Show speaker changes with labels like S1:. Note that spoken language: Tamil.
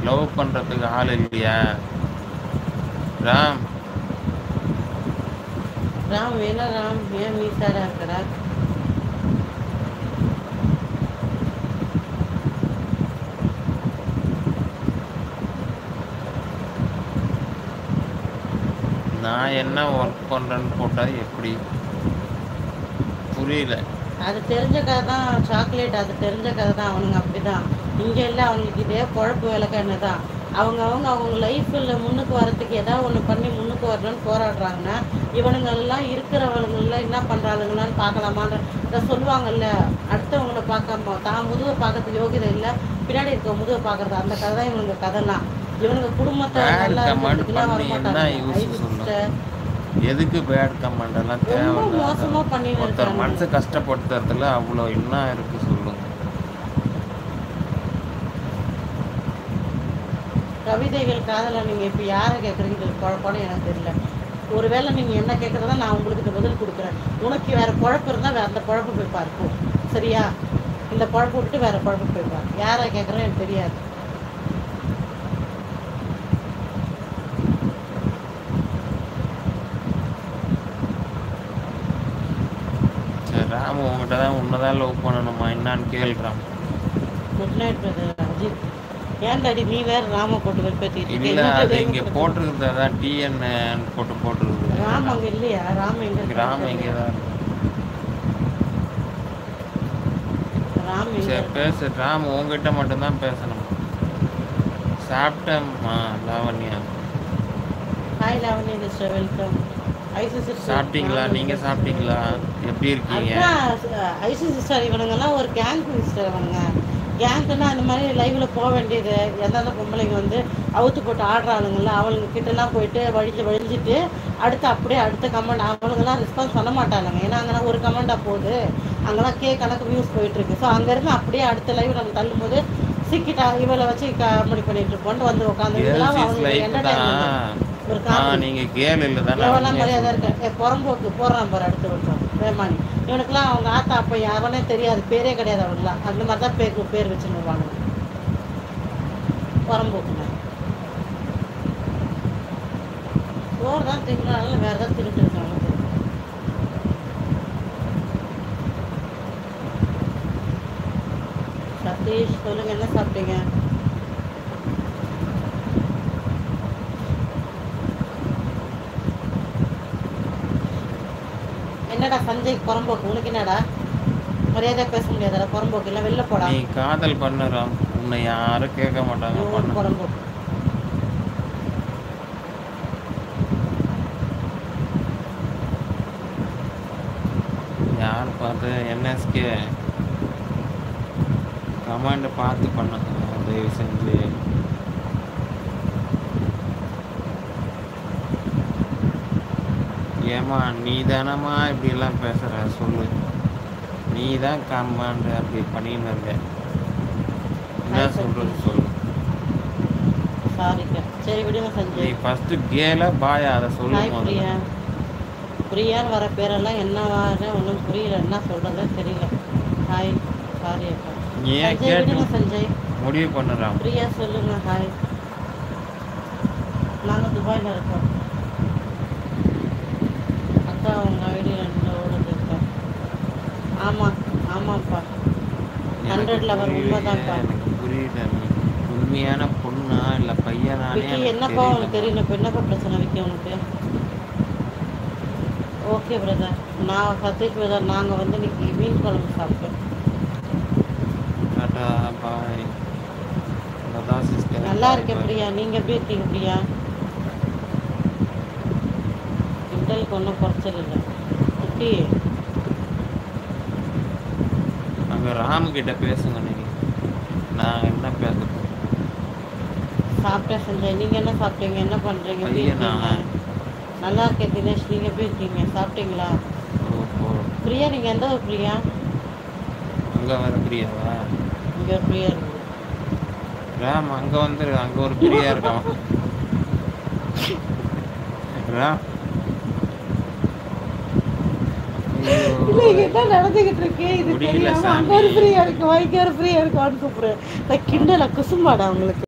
S1: லவ் பண்றதுக்கு ஆள் இல்லையா ராம்
S2: ராம் வேணா ராம் ஏன் மீசாடா இருக்கிறா
S1: நான் என்ன ஒர்க் பண்றேன்னு போட்டா எப்படி புரியல
S2: அது தெரிஞ்ச கதை தான் சாக்லேட் அது தெரிஞ்ச கதை தான் அவனுங்க அப்படிதான் இங்க எல்லாம் அவங்களுக்கு இதே குழப்பு விளக்கன்னு தான் அவங்க அவங்க அவங்க லைஃப்ல முன்னுக்கு வரதுக்கு ஏதாவது ஒண்ணு பண்ணி முன்னுக்கு வரணும்னு போராடுறாங்கன்னா இவனுங்க எல்லாம் இருக்கிறவனுங்க எல்லாம் என்ன பண்றாளுங்களான்னு பார்க்கலாமான்னு இதை சொல்லுவாங்கல்ல அடுத்தவங்கள பார்க்காம தான் முதுவை பார்க்கறதுக்கு யோகிதை இல்லை பின்னாடி இருக்க முதுவை பார்க்கறது அந்த கதை தான் இவனுங்க கதைலாம் இவனுங்க குடும்பத்தை
S1: Bad
S2: நல்லா
S1: comment
S2: இருக்கிறதுக்குலாம்
S1: பண்ணி என்ன
S2: வரமாட்டாங்க
S1: use
S2: ஐ
S1: சொல்லு.
S2: sister.
S1: எதுக்கு பேட் கமெண்ட் எல்லாம்
S2: ரொம்ப
S1: தேவை
S2: மோசமா பண்ணின்னு
S1: ஒருத்தர்
S2: இருக்காங்க
S1: மனசு கஷ்டப்படுத்துறதுல அவ்வளோ என்ன இருக்கு சொல்லுங்க
S2: கவிதைகள் காதல நீங்க இப்ப யாரை கேட்குறீங்க குழப்பம்னு எனக்கு தெரியல ஒருவேளை நீங்க என்ன கேட்கறதா நான் உங்களுக்கு இந்த பதில் கொடுக்குறேன் உனக்கு வேற குழப்பம் இருந்தா வேற அந்த குழப்பம் போய் பார்ப்போம் சரியா இந்த குழப்பம் விட்டு வேற குழப்பம் போய் பாரு யாரை கேட்குறேன் எனக்கு தெரியாது
S1: சரி ராமு உங்ககிட்ட தான் உன்னதான் லவ் பண்ணணுமா என்னான்னு கேள்றான்
S2: குட் நைட் பிரதர் அஜித் ஏன் டாடி நீ வேற ராம போட்டு வெறுப்பேத்திட்டு இருக்க?
S1: இல்ல
S2: என்ன
S1: அது
S2: தெரியுமா
S1: இங்க
S2: பிரச்சனை?
S1: போட்டிருக்கிறது அதான் டிஎன் போட்டு போட்டிருக்குது
S2: ராம் அங்க இல்லையா ராம் எங்க இருக்காரு?
S1: கிராமம் இங்கே தான் இருக்கு
S2: ராம் எங்க
S1: சரி பேசு ராம் உங்ககிட்ட மட்டும்தான் பேசணும் சாப்பிட்டேம்மா Lavanya
S2: hi Lavanya sister welcome ஐசி சிஸ்டர்
S1: சாப்பிட்டீங்களா நீங்க சாப்பிட்டீங்களா எப்படி இருக்கீங்க
S2: அதான் ஐசி சிஸ்டர் இவனுங்கெல்லாம் ஒரு கேங் சிஸ்டர் இவனுங்க கேங்க்குன்னா அந்த மாதிரி லைவ்ல போக வேண்டியது எந்தெந்த பொம்பளைங்க வந்து அவுத்து போட்டு ஆடுற ஆளுங்கள்ல அவளுங்க கிட்டலாம் போயிட்டு வழிஞ்சு வழிஞ்சிட்டு அடுத்து அப்படியே அடுத்த கமெண்ட் அவனுங்கெல்லாம் ரெஸ்பான்ஸ் பண்ண மாட்டாளுங்க ஏன்னா அங்கெல்லாம் ஒரு கமெண்டாக போகுது அங்கெல்லாம் கே கணக்கு வியூஸ் போயிட்டு இருக்கு ஸோ அங்கேருந்து அப்படியே அடுத்த லைவ் நம்ம தள்ளும்போது சிக்கிட்டா இவளை வச்சு காமெடி பண்ணிட்டு இருப்போம்னு வந்து உட்காந்து இதெல்லாம்
S1: கேர்ள்ஸ்
S2: அவங்களுக்கு
S1: லைஃப்
S2: entertainment.
S1: தான்
S2: ஒரு
S1: ஆ
S2: காமெடி
S1: நீங்க கேள் இல்ல
S2: எவ்வளோ
S1: தானே
S2: மரியாதை இருக்கு ஏ புறம்போக்கு போடுறான் பாரு அடுத்த வருஷம் வேமானி இவனுக்குலாம் அவங்க ஆத்தா அப்பா யாவனே தெரியாது பேரே கிடையாது அவனுக்குலாம் அந்த மாதிரி தான் பேர் பேர் வச்சுருவாங்க புறம்போக்குங்க சோறு தான் திங்கிறாங்க வேற ஏதாவது தின்னுட்டு இருக்காங்க சதீஷ் சொல்லுங்க என்ன சாப்பிட்டீங்க என்னடா சஞ்சய் புறம்போக்கு உனக்கு என்னடா மரியாதையா பேச முடியாதடா புறம்போக்கு இல்லை வெளில போடா
S1: நீ காதல் பண்ண ராம் உன்னை யாரும் கேட்க மாட்டாங்க
S2: இவன்
S1: பண்ண
S2: புறம்போக்கு
S1: யார் பார்த்து என்எஸ்கே கமாண்ட் பார்த்து பண்ணுங்க தயவு செஞ்சு ஏமா நீ தானம்மா இப்படிலாம் பேசுற சொல்லு நீ தான் கமாண்ட் அப்படி பண்ணின்னு இருக்க என்ன
S2: Hi,
S1: சொல்றது
S2: சதீஷ்.
S1: சொல்லு
S2: சாரிக்கா சரி விடுங்க
S1: நீ
S2: சஞ்சய்
S1: ஃபர்ஸ்ட் கேல பாயா அதை சொல்லு
S2: ஹாய்
S1: முதல்ல
S2: பிரியா பிரியான்னு வர பேரெல்லாம் என்னவான்னு ஒன்றும் புரியல என்ன சொல்றதே தெரியல ஹாய் சாரி அக்கா
S1: நீ ஏன்
S2: சஞ்சய் விடுங்க
S1: கேட்டு
S2: சஞ்சய்
S1: முடிவு பண்ணுறான்
S2: பிரியா சொல்லுங்க ஹாய் நாங்கள் துபாயில் இருக்கோம் அக்கா உங்க ஐடி ரெண்டு ஓடுது இருக்கா ஆமாம் ஆமாம்ப்பா ஹண்ட்ரட் லெவல் உண்மைதான்ப்பா
S1: எனக்கு புரியல நீ உண்மையான பொண்ணா இல்ல பையனானே
S2: விக்கி
S1: எனக்கு
S2: என்னப்பா உனக்கு
S1: தெரியல
S2: தெரியல இப்போ என்னப்பா பிரச்சனை விக்கி உனக்கு ஓகே பிரதர் நான் சதீஷ் பிரதர் நாங்கள் வந்து இன்னைக்கு மீன் குழம்பு சாப்பிட்டோம்
S1: டாடா பாய் லதா சிஸ்டர்
S2: நல்லா இருக்கேன் பிரியா நீங்கள் எப்படி இருக்கீங்க பிரியா கிண்டலுக்கு ஒன்றும் குறைச்சல் இல்லை குட்டி
S1: அங்க ராமு கிட்ட பேசுங்க நீங்க நான் என்ன பேசுறது
S2: சாப்பிட்டேன் சஞ்சய் நீங்கள் என்ன சாப்பிட்டீங்க என்ன பண்ணுறீங்க எப்படி
S1: பையனா?
S2: இருக்கீங்க நல்லா இருக்கேன் தினேஷ் நீங்கள் எப்படி இருக்கீங்க சாப்பிட்டீங்களா
S1: ஓஹோ
S2: பிரியா நீங்கள் எந்த ஒரு பிரியா
S1: அங்க வர பிரியாவா
S2: இங்கே ஒரு பிரியா இருக்குது
S1: ராம் அங்க வந்துரு அங்க ஒரு பிரியா இருக்கான் ராம் ஐயோ.
S2: இல்லை இங்க என்ன நடந்துகிட்டு இருக்கு இது
S1: முடியல
S2: தெரியாம
S1: சாமி.
S2: அங்க ஒரு ஃப்ரீயா இருக்கு வைக்க ஒரு ஃப்ரீயா இருக்கு கூப்பிடுறேன் கிண்டல குசும்பாடா உங்களுக்கு